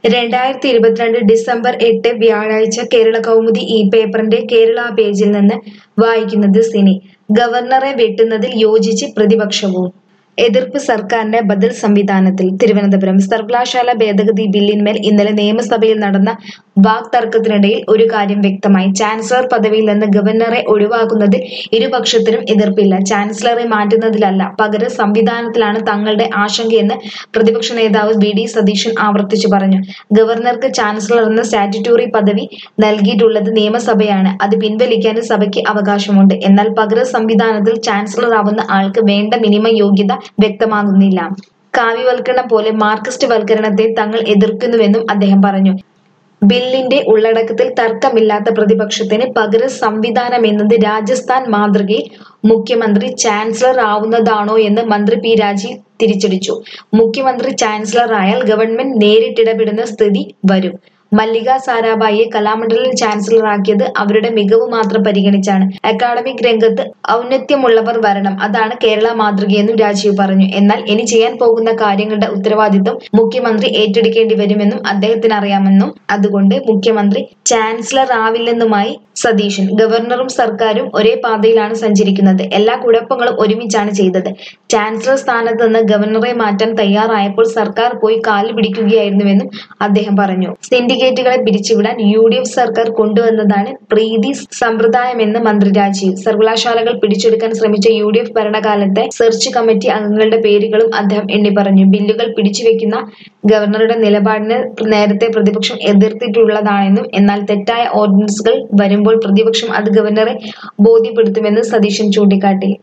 രണ്ടായിരത്തി ഇരുപത്തിരണ്ട് ഡിസംബർ എട്ട് വ്യാഴാഴ്ച കേരള കൗമുദി ഈ പേപ്പറിന്റെ കേരള പേജിൽ നിന്ന് വായിക്കുന്നത് സിനി ഗവർണറെ വെട്ടുന്നതിൽ യോജിച്ച് പ്രതിപക്ഷവും എതിർപ്പ് സർക്കാരിന്റെ ബദൽ സംവിധാനത്തിൽ തിരുവനന്തപുരം സർവകലാശാല ഭേദഗതി ബില്ലിന്മേൽ ഇന്നലെ നിയമസഭയിൽ നടന്ന വാക്തർക്കത്തിനിടയിൽ ഒരു കാര്യം വ്യക്തമായി ചാൻസലർ പദവിയിൽ നിന്ന് ഗവർണറെ ഒഴിവാക്കുന്നതിൽ ഇരുപക്ഷത്തിനും എതിർപ്പില്ല ചാൻസലറെ മാറ്റുന്നതിലല്ല പകരം സംവിധാനത്തിലാണ് തങ്ങളുടെ ആശങ്കയെന്ന് പ്രതിപക്ഷ നേതാവ് വി ഡി സതീശൻ ആവർത്തിച്ചു പറഞ്ഞു ഗവർണർക്ക് ചാൻസലർ എന്ന സ്റ്റാറ്റ്യൂട്ടറി പദവി നൽകിയിട്ടുള്ളത് നിയമസഭയാണ് അത് പിൻവലിക്കാനും സഭയ്ക്ക് അവകാശമുണ്ട് എന്നാൽ പകരം സംവിധാനത്തിൽ ചാൻസലർ ആവുന്ന ആൾക്ക് വേണ്ട മിനിമം യോഗ്യത വ്യക്തമാകുന്നില്ല കാവ്യവൽക്കരണം പോലെ മാർക്സിസ്റ്റ് വൽക്കരണത്തെ തങ്ങൾ എതിർക്കുന്നുവെന്നും അദ്ദേഹം പറഞ്ഞു ബില്ലിന്റെ ഉള്ളടക്കത്തിൽ തർക്കമില്ലാത്ത പ്രതിപക്ഷത്തിന് പകരം സംവിധാനം എന്നത് രാജസ്ഥാൻ മാതൃകയിൽ മുഖ്യമന്ത്രി ചാൻസലർ ആവുന്നതാണോ എന്ന് മന്ത്രി പി രാജീവ് തിരിച്ചടിച്ചു മുഖ്യമന്ത്രി ചാൻസലർ ആയാൽ ഗവൺമെന്റ് നേരിട്ടിടപെടുന്ന സ്ഥിതി വരും മല്ലിക സാരാഭായിയെ കലാമണ്ഡലം ചാൻസലറാക്കിയത് അവരുടെ മികവ് മാത്രം പരിഗണിച്ചാണ് അക്കാഡമിക് രംഗത്ത് ഔന്നത്യമുള്ളവർ വരണം അതാണ് കേരള മാതൃകയെന്നും രാജീവ് പറഞ്ഞു എന്നാൽ ഇനി ചെയ്യാൻ പോകുന്ന കാര്യങ്ങളുടെ ഉത്തരവാദിത്വം മുഖ്യമന്ത്രി ഏറ്റെടുക്കേണ്ടി വരുമെന്നും അദ്ദേഹത്തിന് അറിയാമെന്നും അതുകൊണ്ട് മുഖ്യമന്ത്രി ചാൻസലർ ആവില്ലെന്നുമായി സതീശൻ ഗവർണറും സർക്കാരും ഒരേ പാതയിലാണ് സഞ്ചരിക്കുന്നത് എല്ലാ കുഴപ്പങ്ങളും ഒരുമിച്ചാണ് ചെയ്തത് ചാൻസലർ സ്ഥാനത്ത് നിന്ന് ഗവർണറെ മാറ്റാൻ തയ്യാറായപ്പോൾ സർക്കാർ പോയി കാല് പിടിക്കുകയായിരുന്നുവെന്നും അദ്ദേഹം പറഞ്ഞു സിൻഡിക്കേറ്റുകളെ പിരിച്ചുവിടാൻ യു ഡി എഫ് സർക്കാർ കൊണ്ടുവന്നതാണ് പ്രീതി സമ്പ്രദായമെന്ന് മന്ത്രി രാജീവ് സർവകലാശാലകൾ പിടിച്ചെടുക്കാൻ ശ്രമിച്ച യു ഡി എഫ് ഭരണകാലത്തെ സെർച്ച് കമ്മിറ്റി അംഗങ്ങളുടെ പേരുകളും അദ്ദേഹം എണ്ണി പറഞ്ഞു ബില്ലുകൾ പിടിച്ചുവെക്കുന്ന ഗവർണറുടെ നിലപാടിന് നേരത്തെ പ്രതിപക്ഷം എതിർത്തിട്ടുള്ളതാണെന്നും എന്നാൽ തെറ്റായ ഓർഡിനൻസുകൾ വരുമ്പോൾ പ്രതിപക്ഷം അത് ഗവർണറെ ബോധ്യപ്പെടുത്തുമെന്ന് സതീശൻ ചൂണ്ടിക്കാട്ടി